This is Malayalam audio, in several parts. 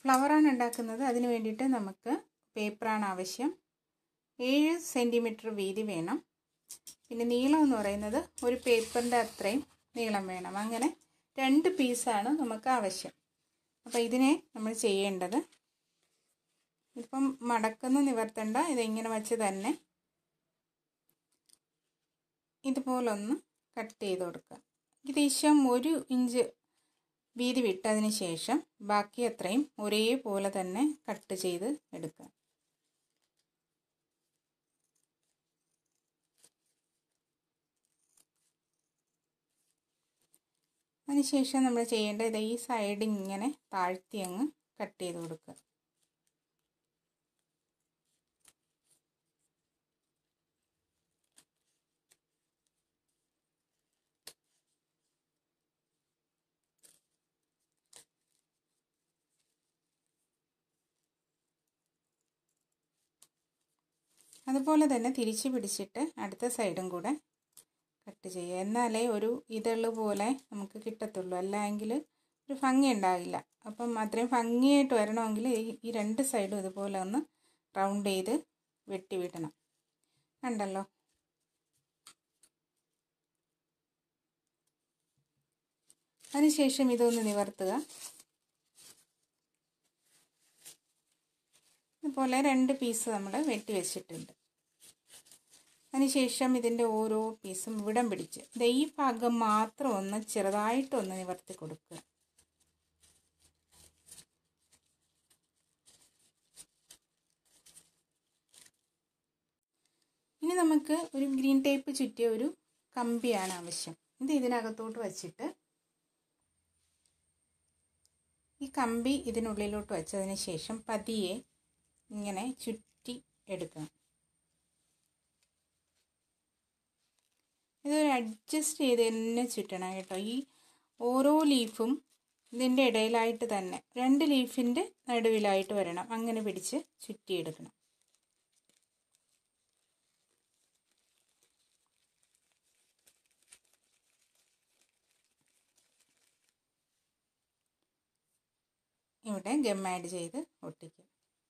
ഫ്ലവറാണ് ഉണ്ടാക്കുന്നത് അതിന് വേണ്ടിയിട്ട് നമുക്ക് പേപ്പറാണ് ആവശ്യം ഏഴ് സെൻറ്റിമീറ്റർ വീതി വേണം പിന്നെ നീളം എന്ന് പറയുന്നത് ഒരു പേപ്പറിൻ്റെ അത്രയും നീളം വേണം അങ്ങനെ രണ്ട് പീസാണ് നമുക്ക് ആവശ്യം അപ്പോൾ ഇതിനെ നമ്മൾ ചെയ്യേണ്ടത് ഇപ്പം മടക്കുന്ന നിവർത്തണ്ട ഇതിങ്ങനെ വെച്ച് തന്നെ ഇതുപോലൊന്ന് കട്ട് ചെയ്ത് കൊടുക്കുക ഏകദേശം ഒരു ഇഞ്ച് വീതി വിട്ടതിന് ശേഷം ബാക്കി അത്രയും ഒരേപോലെ തന്നെ കട്ട് ചെയ്ത് എടുക്കുക അതിനുശേഷം നമ്മൾ ചെയ്യേണ്ടത് ഈ സൈഡ് ഇങ്ങനെ താഴ്ത്തി അങ്ങ് കട്ട് ചെയ്ത് കൊടുക്കുക അതുപോലെ തന്നെ തിരിച്ച് പിടിച്ചിട്ട് അടുത്ത സൈഡും കൂടെ കട്ട് ചെയ്യുക എന്നാലേ ഒരു ഇതള് പോലെ നമുക്ക് കിട്ടത്തുള്ളൂ അല്ലെങ്കിൽ ഒരു ഭംഗി ഉണ്ടാകില്ല അപ്പം അത്രയും ഭംഗിയായിട്ട് വരണമെങ്കിൽ ഈ രണ്ട് സൈഡും ഇതുപോലെ ഒന്ന് റൗണ്ട് ചെയ്ത് വെട്ടി വിടണം കണ്ടല്ലോ അതിനുശേഷം ഇതൊന്ന് നിവർത്തുക ഇതുപോലെ രണ്ട് പീസ് നമ്മൾ വെട്ടി വെച്ചിട്ടുണ്ട് അതിനുശേഷം ഇതിൻ്റെ ഓരോ പീസും ഇവിടം പിടിച്ച് ഇത് ഈ ഭാഗം മാത്രം ഒന്ന് ചെറുതായിട്ടൊന്ന് നിവർത്തി കൊടുക്കുക ഇനി നമുക്ക് ഒരു ഗ്രീൻ ടേപ്പ് ചുറ്റിയ ഒരു കമ്പിയാണ് ആവശ്യം ഇത് ഇതിനകത്തോട്ട് വച്ചിട്ട് ഈ കമ്പി ഇതിനുള്ളിലോട്ട് വെച്ചതിന് ശേഷം പതിയെ ഇങ്ങനെ ചുറ്റി എടുക്കണം ഇതൊരു അഡ്ജസ്റ്റ് ചെയ്ത് തന്നെ ചുറ്റണം കേട്ടോ ഈ ഓരോ ലീഫും ഇതിൻ്റെ ഇടയിലായിട്ട് തന്നെ രണ്ട് ലീഫിൻ്റെ നടുവിലായിട്ട് വരണം അങ്ങനെ പിടിച്ച് ചുറ്റിയെടുക്കണം ഇവിടെ ഗം ആഡ് ചെയ്ത് ഒട്ടിക്കുക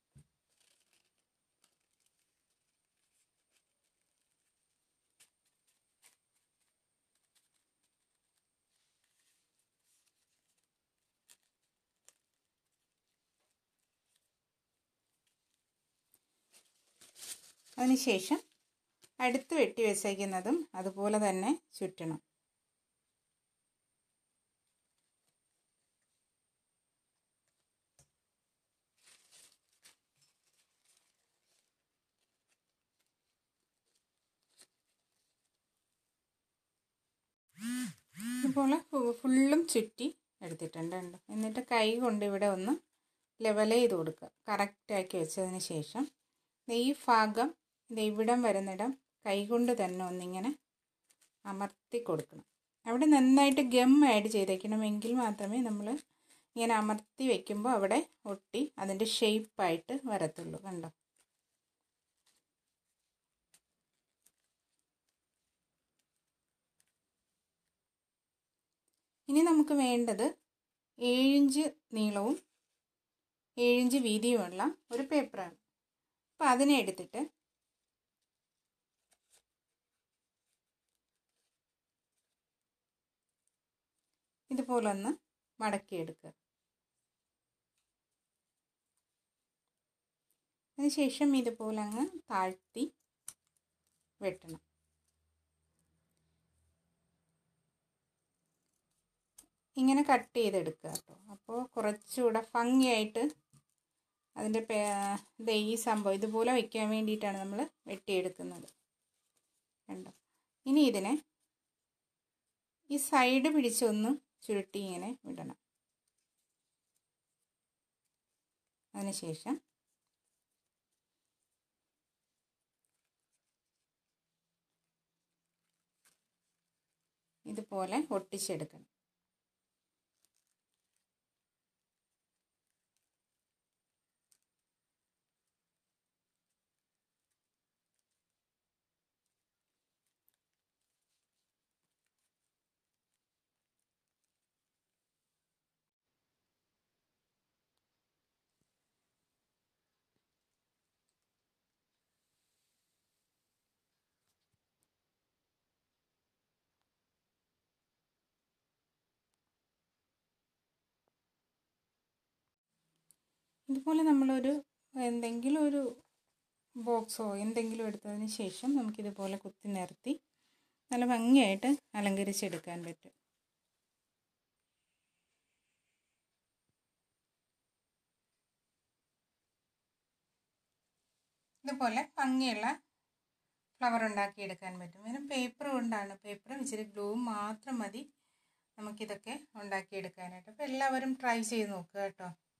അതിനുശേഷം അടുത്ത് വെട്ടി വെച്ചേക്കുന്നതും അതുപോലെ തന്നെ ചുറ്റണം ഇതുപോലെ ഫുള്ളും ചുറ്റി എടുത്തിട്ടുണ്ട് കണ്ടോ എന്നിട്ട് കൈ കൊണ്ട് ഇവിടെ ഒന്ന് ലെവൽ ചെയ്ത് കൊടുക്കുക കറക്റ്റാക്കി വെച്ചതിന് ശേഷം ഈ ഭാഗം ഇത് ഇവിടം വരുന്നിടം കൈകൊണ്ട് തന്നെ ഒന്നിങ്ങനെ അമർത്തി കൊടുക്കണം അവിടെ നന്നായിട്ട് ഗം ആഡ് ചെയ്തേക്കണമെങ്കിൽ മാത്രമേ നമ്മൾ ഇങ്ങനെ അമർത്തി വെക്കുമ്പോൾ അവിടെ ഒട്ടി അതിൻ്റെ ഷേപ്പായിട്ട് വരത്തുള്ളൂ കണ്ടോ ഇനി നമുക്ക് വേണ്ടത് ഏഴിഞ്ച് നീളവും ഏഴിഞ്ച് വീതിയുമുള്ള ഒരു പേപ്പറാണ് അപ്പോൾ അതിനെ എടുത്തിട്ട് ഇതുപോലൊന്ന് മടക്കിയെടുക്കുക അതിനുശേഷം ഇതുപോലെ അങ്ങ് താഴ്ത്തി വെട്ടണം ഇങ്ങനെ കട്ട് ചെയ്തെടുക്കുക കേട്ടോ അപ്പോൾ കുറച്ചുകൂടെ ഭംഗിയായിട്ട് അതിൻ്റെ ഇത് ഈ സംഭവം ഇതുപോലെ വയ്ക്കാൻ വേണ്ടിയിട്ടാണ് നമ്മൾ വെട്ടിയെടുക്കുന്നത് കണ്ടോ ഇനി ഇതിനെ ഈ സൈഡ് പിടിച്ചൊന്ന് ചുരുട്ടി ഇങ്ങനെ വിടണം അതിനുശേഷം ഇതുപോലെ ഒട്ടിച്ചെടുക്കണം ഇതുപോലെ നമ്മളൊരു എന്തെങ്കിലും ഒരു ബോക്സോ എന്തെങ്കിലും എടുത്തതിന് ശേഷം നമുക്കിതുപോലെ കുത്തി നിരത്തി നല്ല ഭംഗിയായിട്ട് അലങ്കരിച്ചെടുക്കാൻ പറ്റും ഇതുപോലെ ഭംഗിയുള്ള ഫ്ലവർ ഉണ്ടാക്കിയെടുക്കാൻ പറ്റും വെറും പേപ്പർ കൊണ്ടാണ് പേപ്പറും ഇച്ചിരി ഗ്ലൂവും മാത്രം മതി നമുക്കിതൊക്കെ ഉണ്ടാക്കിയെടുക്കാനായിട്ട് അപ്പോൾ എല്ലാവരും ട്രൈ ചെയ്ത് നോക്കുക കേട്ടോ